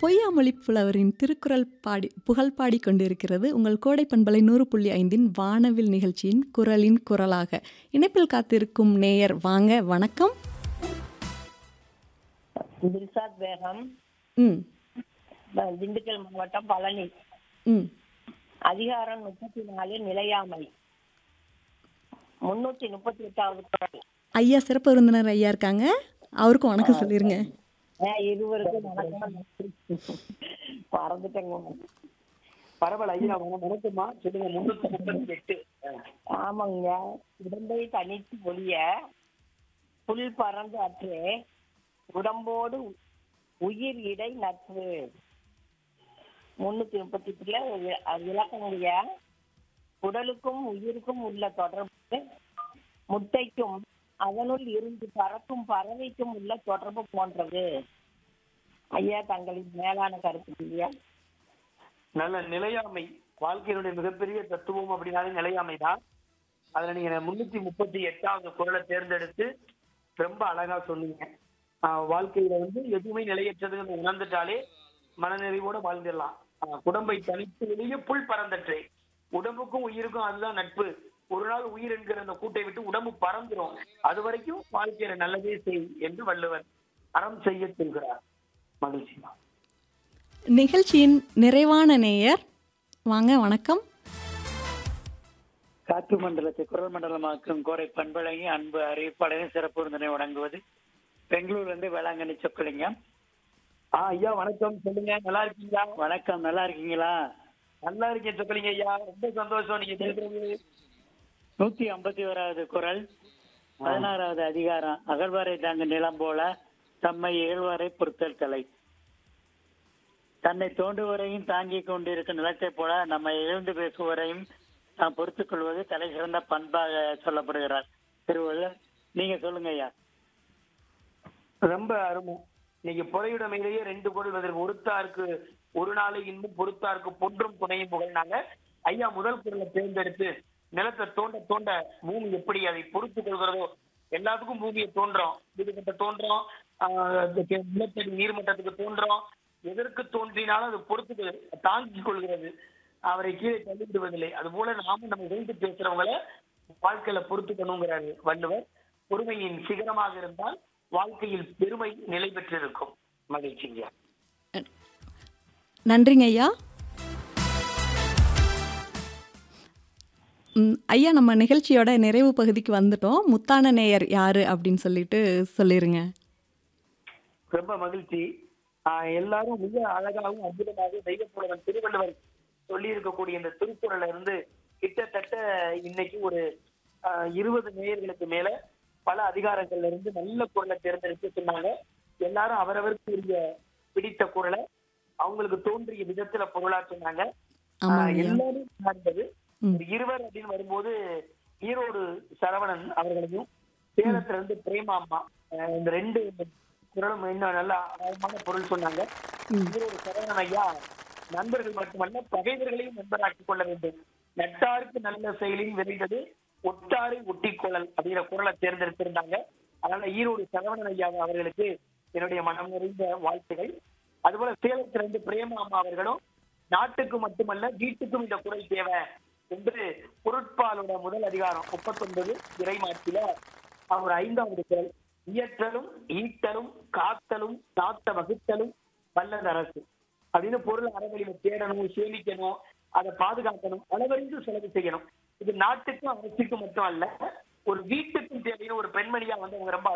பொய்யாமொழி புலவரின் திருக்குறள் பாடி புகழ் பாடிக் கொண்டிருக்கிறது உங்கள் கோடை பண்பலை நூறு புள்ளி ஐந்தின் வானவில் நிகழ்ச்சியின் குரலின் குரலாக இணைப்பில் காத்திருக்கும் நேயர் வாங்க வணக்கம் தில்சாத் பேகம் ம் ப- திண்டுக்கல் மாவட்டம் பழனி ம் அதிகாரம் முப்பத்தி நாலு நிலையாமை முன்னூத்தி முப்பத்தி எட்டாவது குரல் ஐயா சிறப்பு விருந்தினர் ஐயா இருக்காங்க அவருக்கும் வணக்கம் சொல்லிருங்க ஆஹ் இருவருக்கும் வணக்கம் மறந்துட்டேங்க பரவாயில்ல ஐயா வணக்கம் வணக்கம்மா சொல்லுங்க முன்னூத்தி முப்பத்தி எட்டு ஆமாங்க உடம்பை தனித்து ஒழிய புல் பறந்து அற்றே உடம்போடு உயிர் இடை நட்பு முன்னூத்தி முப்பத்தி எட்டுல வி- அது விளக்கங்க உடலுக்கும் உயிருக்கும் உள்ள தொடர்பு முட்டைக்கும் அதனுள் இருந்து பறக்கும் பறவைக்கும் உள்ள தொடர்பு போன்றது ஐயா தங்களின் மேலான கருத்து இல்லையா நல்ல நிலையாமை வாழ்க்கையினுடைய மிகப்பெரிய தத்துவம் அப்படின்னாலே நிலையாமை தான் அதுல நீங்க முன்னூத்தி முப்பத்தி எட்டாவது குரலை தேர்ந்தெடுத்து ரொம்ப அழகா சொன்னீங்க ஆஹ் வாழ்க்கையில வந்து எதுவுமே நிலையற்றதுன்னு உணர்ந்துட்டாலே மனநிறைவோட வாழ்ந்துடலாம் ஆஹ் குடம்பை தனித்து வெளியே புல் பறந்தற்றே உடம்புக்கும் உயிருக்கும் அதுதான் நட்பு ஒரு நாள் உயிர் என்கிற அந்த கூட்டை விட்டு உடம்பு பறந்துரும் அது வரைக்கும் வாழ்க்கையில நல்லதே செய் என்று வள்ளுவர் அறம் செய்ய சொல்கிறார் மகிழ்ச்சிமா நிகழ்ச்சியின் நிறைவான நேயர் வாங்க வணக்கம் காற்று மண்டலத்தை குரல் மண்டலமாக்கும் கோரை பண்பழகி அன்பு அறிவிப்பாளரின் சிறப்பு விருந்தினை வழங்குவது பெங்களூர்ல இருந்து வேளாங்கண்ணி சொக்கலிங்கம் ஆ ஐயா வணக்கம் சொல்லுங்க நல்லா இருக்கீங்களா வணக்கம் நல்லா இருக்கீங்களா நல்லா இருக்கேன் சொக்கலிங்க ஐயா ரொம்ப சந்தோஷம் நீங்க பேசுறது நூத்தி ஐம்பத்தி ஓராவது குரல் பதினாறாவது அதிகாரம் அகழ்வாரை தாங்க நிலம் போல தம்மை ஏழ்வாரை பொறுத்தல் தலை தன்னை தோண்டுவரையும் தாங்கிக் கொண்டிருக்கும் நிலத்தை போல நம்மை எழுந்து பேசுவரையும் நாம் பொறுத்துக் கொள்வது தலை சிறந்த பண்பாக சொல்லப்படுகிறார் திருவள்ளுவர் நீங்க சொல்லுங்க ஐயா ரொம்ப அருமை இன்னைக்கு பொறையுடைமையிலேயே ரெண்டு பொருள் வந்திருக்கு ஒருத்தாருக்கு ஒரு நாளை இன்னும் பொறுத்தாருக்கு பொன்றும் துணையும் புகழ்னாங்க ஐயா முதல் குரலை தேர்ந்தெடுத்து நிலத்தை தோண்ட தோண்ட பூமி எப்படி அதை பொறுத்துக் கொள்கிறதோ எல்லாத்துக்கும் பூமியை தோன்றோம் வீடுகிட்ட தோன்றோம் ஆஹ் அதுக்கு நிலத்தடி நீர்மட்டத்துக்கு தோன்றோம் எதற்கு தோன்றினாலும் அது பொறுத்து தாங்கிக் கொள்கிறது அவரை கீழே தள்ளிவிடுவதில்லை அது போல நாமும் நம்ம எழுந்து பேசுறவங்கள வாழ்க்கையில பொறுத்துக்கணுங்கிறாரு வள்ளுவர் பொறுமையின் சிகரமாக இருந்தால் வாழ்க்கையில் பெருமை நிலை பெற்றிருக்கும் மகிழ்ச்சிங்க நன்றிங்க ஐயா ம், ஐயா நம்ம நிகழ்ச்சியோட நிறைவு பகுதிக்கு வந்துட்டோம் முத்தான நேயர் யாரு அப்படின்னு சொல்லிட்டு சொல்லிருங்க ரொம்ப மகிழ்ச்சி ஆஹ் எல்லாரும் மிக அழகாகவும் அற்புதமாக தெய்வப்புலவன் திருவள்ளுவர் சொல்லி இருக்கக்கூடிய இந்த திருக்குறள்ல இருந்து கிட்டத்தட்ட இன்னைக்கு ஒரு ஆஹ் இருபது நேயர்களுக்கு மேல பல அதிகாரங்கள்ல இருந்து நல்ல குரலை தேர்ந்தெடுத்து சொன்னாங்க எல்லாரும் அவரவருக்கு உரிய பிடித்த குரலை அவங்களுக்கு தோன்றிய விதத்துல பொருளா சொன்னாங்க ஆமாங்க ஆஹ் ஐயா எல்லாரும் சார்ந்தது ம். ஒரு இருவர் அப்படின்னு வரும்போது ஈரோடு சரவணன் அவர்களையும் சேலத்துல இருந்து பிரேமா அம்மா ஆஹ் இந்த ரெண்டு குரலும் இன்னும் நல்ல ஆழமான பொருள் சொன்னாங்க ம். ஈரோடு சரவணன் ஐயா நண்பர்கள் மட்டுமல்ல பகைவர்களையும் நண்பராக்கிக் கொள்ள வேண்டும் நட்டாருக்கு நல்ல செயலில் விரைந்தது ஒட்டாரை ஒட்டிக்கொள்ளல் அப்படிங்கிற குரலை தேர்ந்தெடுத்திருந்தாங்க அதனால ஈரோடு சரவணன் ஐயா அவர்களுக்கு என்னுடைய மனம் நிறைந்த வாழ்த்துகள் அதுபோல சேலத்திலிருந்து பிரேமா அம்மா அவர்களும் நாட்டுக்கு மட்டுமல்ல வீட்டுக்கும் இந்த குரல் தேவை என்று பொருட்பாலோட முதல் அதிகாரம் முப்பத்தொன்பது இறைமாற்றில அவர் ஐந்தாவது குரல் இயற்றலும் ஈட்டலும் காத்தலும் நாட்ட வகுத்தலும் வல்லது அரசு அப்படின்னு பொருள் அறவழியில தேடணும் சேமிக்கணும் அதை பாதுகாக்கணும் அளவறிந்து செலவு செய்யணும் இது நாட்டுக்கும் அரசுக்கும் மட்டும் அல்ல ஒரு வீட்டுக்கும் தேவையான ஒரு பெண்மணியா வந்து அவங்க ரொம்ப